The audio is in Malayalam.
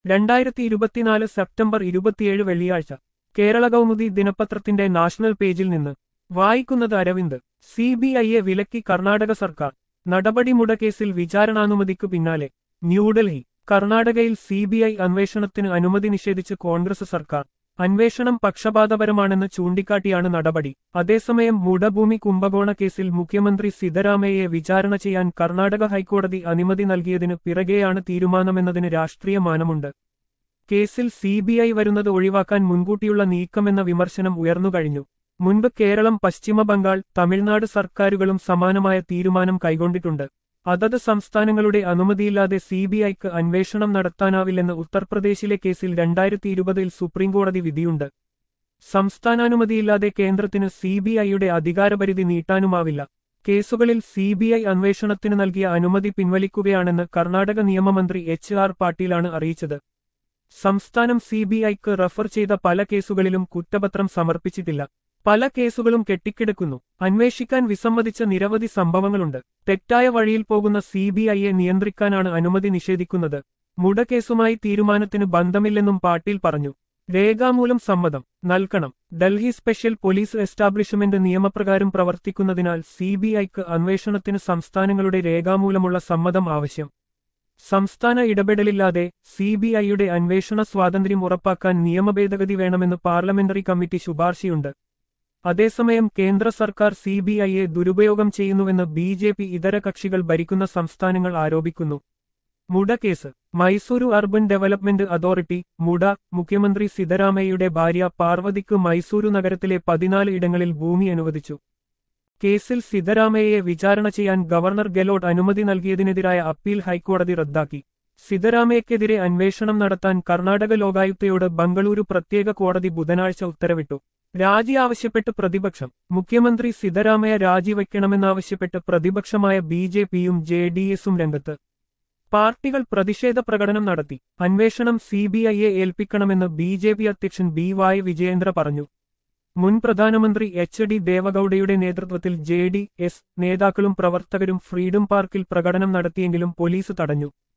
രണ്ടായിരത്തി ഇരുപത്തിനാല് സെപ്റ്റംബർ ഇരുപത്തിയേഴ് വെള്ളിയാഴ്ച കേരള കൗമുദി ദിനപത്രത്തിന്റെ നാഷണൽ പേജിൽ നിന്ന് വായിക്കുന്നത് അരവിന്ദ് സി ബി ഐയെ വിലക്കി കർണാടക സർക്കാർ നടപടി മുടക്കേസിൽ വിചാരണാനുമതിക്കു പിന്നാലെ ന്യൂഡൽഹി കർണാടകയിൽ സി ബി ഐ അന്വേഷണത്തിന് അനുമതി നിഷേധിച്ച് കോൺഗ്രസ് സർക്കാർ അന്വേഷണം പക്ഷപാതപരമാണെന്ന് ചൂണ്ടിക്കാട്ടിയാണ് നടപടി അതേസമയം മുടഭൂമി കുംഭകോണ കേസിൽ മുഖ്യമന്ത്രി സിദ്ധരാമയ്യയെ വിചാരണ ചെയ്യാൻ കർണാടക ഹൈക്കോടതി അനുമതി നൽകിയതിന് പിറകെയാണ് തീരുമാനമെന്നതിന് രാഷ്ട്രീയ മാനമുണ്ട് കേസിൽ സി ബി ഐ വരുന്നത് ഒഴിവാക്കാൻ മുൻകൂട്ടിയുള്ള നീക്കമെന്ന വിമർശനം ഉയർന്നുകഴിഞ്ഞു മുൻപ് കേരളം പശ്ചിമ ബംഗാൾ തമിഴ്നാട് സർക്കാരുകളും സമാനമായ തീരുമാനം കൈക്കൊണ്ടിട്ടുണ്ട് അതത് സംസ്ഥാനങ്ങളുടെ അനുമതിയില്ലാതെ സി ബി ഐക്ക് അന്വേഷണം നടത്താനാവില്ലെന്ന് ഉത്തർപ്രദേശിലെ കേസിൽ രണ്ടായിരത്തി ഇരുപതിൽ സുപ്രീംകോടതി വിധിയുണ്ട് സംസ്ഥാനാനുമതിയില്ലാതെ കേന്ദ്രത്തിന് സി ബി ഐയുടെ അധികാരപരിധി നീട്ടാനുമാവില്ല കേസുകളിൽ സി ബി ഐ അന്വേഷണത്തിന് നൽകിയ അനുമതി പിൻവലിക്കുകയാണെന്ന് കർണാടക നിയമമന്ത്രി എച്ച് ആർ പാട്ടീലാണ് അറിയിച്ചത് സംസ്ഥാനം സി ബി ഐക്ക് റഫർ ചെയ്ത പല കേസുകളിലും കുറ്റപത്രം സമർപ്പിച്ചിട്ടില്ല പല കേസുകളും കെട്ടിക്കിടക്കുന്നു അന്വേഷിക്കാൻ വിസമ്മതിച്ച നിരവധി സംഭവങ്ങളുണ്ട് തെറ്റായ വഴിയിൽ പോകുന്ന സി ബി ഐയെ നിയന്ത്രിക്കാനാണ് അനുമതി നിഷേധിക്കുന്നത് മുടക്കേസുമായി തീരുമാനത്തിന് ബന്ധമില്ലെന്നും പാട്ടീൽ പറഞ്ഞു രേഖാമൂലം സമ്മതം നൽകണം ഡൽഹി സ്പെഷ്യൽ പോലീസ് എസ്റ്റാബ്ലിഷ്മെന്റ് നിയമപ്രകാരം പ്രവർത്തിക്കുന്നതിനാൽ സി ബി ഐക്ക് അന്വേഷണത്തിന് സംസ്ഥാനങ്ങളുടെ രേഖാമൂലമുള്ള സമ്മതം ആവശ്യം സംസ്ഥാന ഇടപെടലില്ലാതെ സി ബി ഐയുടെ അന്വേഷണ സ്വാതന്ത്ര്യം ഉറപ്പാക്കാൻ നിയമഭേദഗതി വേണമെന്ന് പാർലമെന്ററി കമ്മിറ്റി ശുപാർശയുണ്ട് അതേസമയം കേന്ദ്ര സർക്കാർ സി ബി ഐയെ ദുരുപയോഗം ചെയ്യുന്നുവെന്ന് ബി ജെ പി ഇതര കക്ഷികൾ ഭരിക്കുന്ന സംസ്ഥാനങ്ങൾ ആരോപിക്കുന്നു MUDA case Mysuru urban development authority MUDA മുഖ്യമന്ത്രി സിദ്ധരാമയ്യയുടെ ഭാര്യ പാർവതിക്ക് മൈസൂരു നഗരത്തിലെ പതിനാല് ഇടങ്ങളിൽ ഭൂമി അനുവദിച്ചു കേസിൽ സിദ്ധരാമയ്യയെ വിചാരണ ചെയ്യാൻ ഗവർണർ ഗെലോട്ട് അനുമതി നൽകിയതിനെതിരായ അപ്പീൽ ഹൈക്കോടതി റദ്ദാക്കി സിദ്ധരാമയ്യക്കെതിരെ അന്വേഷണം നടത്താൻ കർണാടക ലോകായുക്തയോട് ബംഗളൂരു പ്രത്യേക കോടതി ബുധനാഴ്ച ഉത്തരവിട്ടു രാജി ആവശ്യപ്പെട്ട് പ്രതിപക്ഷം മുഖ്യമന്ത്രി സിദ്ധരാമയ്യ രാജിവയ്ക്കണമെന്നാവശ്യപ്പെട്ട് പ്രതിപക്ഷമായ ബി ജെ പിയും ജെ ഡി എസും രംഗത്ത് പാർട്ടികൾ പ്രതിഷേധ പ്രകടനം നടത്തി അന്വേഷണം സി ബി ഐയെ ഏൽപ്പിക്കണമെന്ന് ബി ജെ പി അധ്യക്ഷൻ ബി വായ് വിജയേന്ദ്ര പറഞ്ഞു മുൻ പ്രധാനമന്ത്രി എച്ച് ഡി ദേവഗൌഡയുടെ നേതൃത്വത്തിൽ ജെ ഡി എസ് നേതാക്കളും പ്രവർത്തകരും ഫ്രീഡം പാർക്കിൽ പ്രകടനം നടത്തിയെങ്കിലും പോലീസ് തടഞ്ഞു